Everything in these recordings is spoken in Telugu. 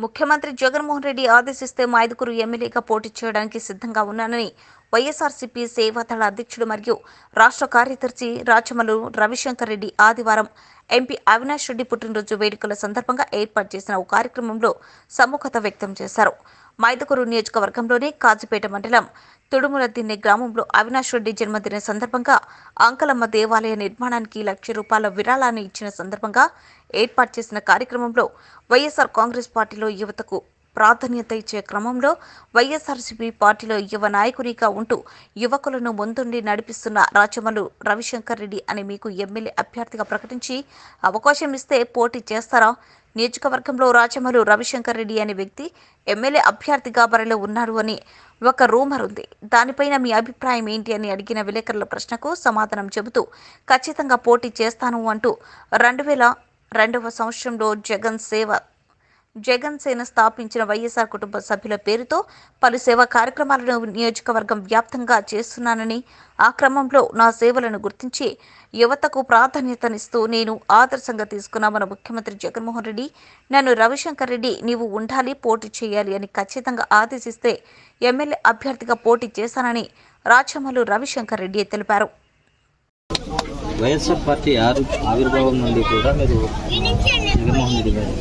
ముఖ్యమంత్రి జగన్మోహన్ రెడ్డి ఆదేశిస్తే మైదుగురు ఎమ్మెల్యేగా పోటీ చేయడానికి సిద్ధంగా ఉన్నానని వైఎస్ఆర్సీపీ సేవాదళ అధ్యక్షుడు మరియు రాష్ట్ర కార్యదర్శి రాచమల్లు రవిశంకర్ రెడ్డి ఆదివారం ఎంపీ అవినాష్ రెడ్డి పుట్టినరోజు వేడుకల సందర్భంగా ఏర్పాటు చేసిన ఓ కార్యక్రమంలో సముఖత వ్యక్తం చేశారు మైదుగురు నియోజకవర్గంలోని కాజుపేట మండలం తుడుముల దిన్నె గ్రామంలో అవినాష్ రెడ్డి జన్మదిన సందర్భంగా అంకలమ్మ దేవాలయ నిర్మాణానికి లక్ష రూపాయల విరాళాన్ని ఇచ్చిన సందర్భంగా ఏర్పాటు చేసిన కార్యక్రమంలో వైఎస్ఆర్ కాంగ్రెస్ పార్టీలో యువతకు ప్రాధాన్యత ఇచ్చే క్రమంలో వైఎస్ఆర్సీపీ పార్టీలో యువ నాయకునిగా ఉంటూ యువకులను ముందుండి నడిపిస్తున్న రాచమల్లు రవిశంకర్ రెడ్డి అని మీకు ఎమ్మెల్యే అభ్యర్థిగా ప్రకటించి అవకాశం ఇస్తే పోటీ చేస్తారా నియోజకవర్గంలో రాచమల్లు రవిశంకర్ రెడ్డి అనే వ్యక్తి ఎమ్మెల్యే అభ్యర్థిగా బరిలో ఉన్నారు అని ఒక రూమర్ ఉంది దానిపైన మీ అభిప్రాయం ఏంటి అని అడిగిన విలేకరుల ప్రశ్నకు సమాధానం చెబుతూ ఖచ్చితంగా పోటీ చేస్తాను అంటూ రెండు వేల రెండవ సంవత్సరంలో జగన్ సేవ జగన్ సేన స్థాపించిన వైఎస్ఆర్ కుటుంబ సభ్యుల పేరుతో పలు సేవా కార్యక్రమాలను నియోజకవర్గం వ్యాప్తంగా చేస్తున్నానని ఆ క్రమంలో నా సేవలను గుర్తించి యువతకు ప్రాధాన్యతనిస్తూ నేను ఆదర్శంగా తీసుకున్న మన ముఖ్యమంత్రి జగన్మోహన్ రెడ్డి నన్ను రవిశంకర్ రెడ్డి నీవు ఉండాలి పోటీ చేయాలి అని ఖచ్చితంగా ఆదేశిస్తే ఎమ్మెల్యే అభ్యర్థిగా పోటీ చేశానని రాచమల్లు రవిశంకర్ రెడ్డి తెలిపారు వైఎస్ఆర్ పార్టీ ఆరు ఆవిర్భావం నుండి కూడా మీరు జగన్మోహన్ రెడ్డి గారు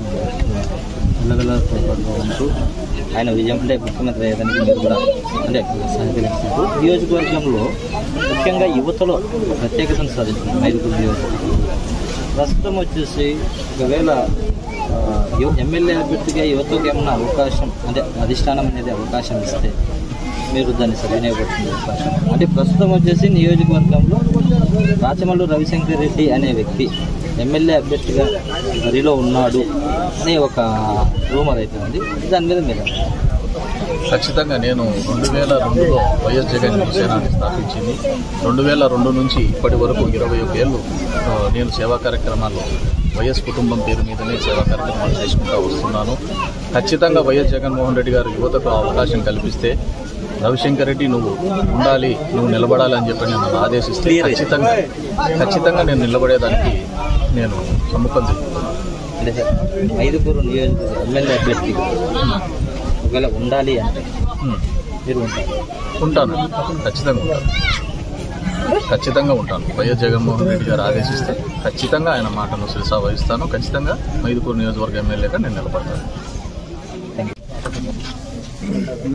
పిల్లగల తోడ్పాటుగా ఉంటూ ఆయన విజయం అంటే ముఖ్యమంత్రి అయ్యేదానికి మీరు కూడా అంటే సహకరిస్తున్నారు నియోజకవర్గంలో ముఖ్యంగా యువతలో ప్రత్యేకతను సాధించుకున్నారు ఐదుగురు నియోజకవర్గం ప్రస్తుతం వచ్చేసి ఒకవేళ ఆ, యు- ఎమ్మెల్యే అభ్యర్థిగా యువతకు ఏమన్నా అవకాశం అంటే అధిష్టానం అనేది అవకాశం ఇస్తే మీరు దాన్ని సద్వినియోగపడుతున్న అవకాశం అంటే ప్రస్తుతం వచ్చేసి నియోజకవర్గంలో రాచమల్లు రవిశంకర్ రెడ్డి అనే వ్యక్తి ఎమ్మెల్యే అభ్యర్థిగా బరిలో ఉన్నాడు అనే ఒక రూమర్ అయితే ఉంది దాని మీద మీరు ఖచ్చితంగా నేను రెండు వేల రెండులో వైఎస్ జగన్ సేనాన్ని స్థాపించింది రెండు వేల రెండు నుంచి ఇప్పటి వరకు ఇరవై ఒక ఏళ్ళు ఆ, నేను సేవా కార్యక్రమాలు వైఎస్ కుటుంబం పేరు మీదనే సేవా కార్యక్రమాలు చేసుకుంటూ వస్తున్నాను ఖచ్చితంగా వైఎస్ జగన్మోహన్ రెడ్డి గారు యువతకు అవకాశం కల్పిస్తే రవిశంకర్ రెడ్డి నువ్వు ఉండాలి నువ్వు నిలబడాలి అని చెప్పి నన్ను ఆదేశిస్తే ఖచ్చితంగా ఖచ్చితంగా నేను నిలబడేదానికి నేను సమ్ముఖం తెలుపుతున్నాను అంటే సార్ ఐదుగురు నియోజకవర్గ ఎమ్మెల్యే అభ్యర్థిగా ఒకవేళ ఉండాలి అంటే హ్మ్. మీరు ఉంటారు ఉంటాను ఖచ్చితంగా ఉంటాను ఖచ్చితంగా ఉంటాను వైఎస్ జగన్మోహన్ రెడ్డి గారు ఆదేశిస్తే ఖచ్చితంగా ఆయన మాటను శిరసా వహిస్తాను ఖచ్చితంగా మైదుకూరు నియోజకవర్గ ఎమ్మెల్యేగా నేను నిలబడతాను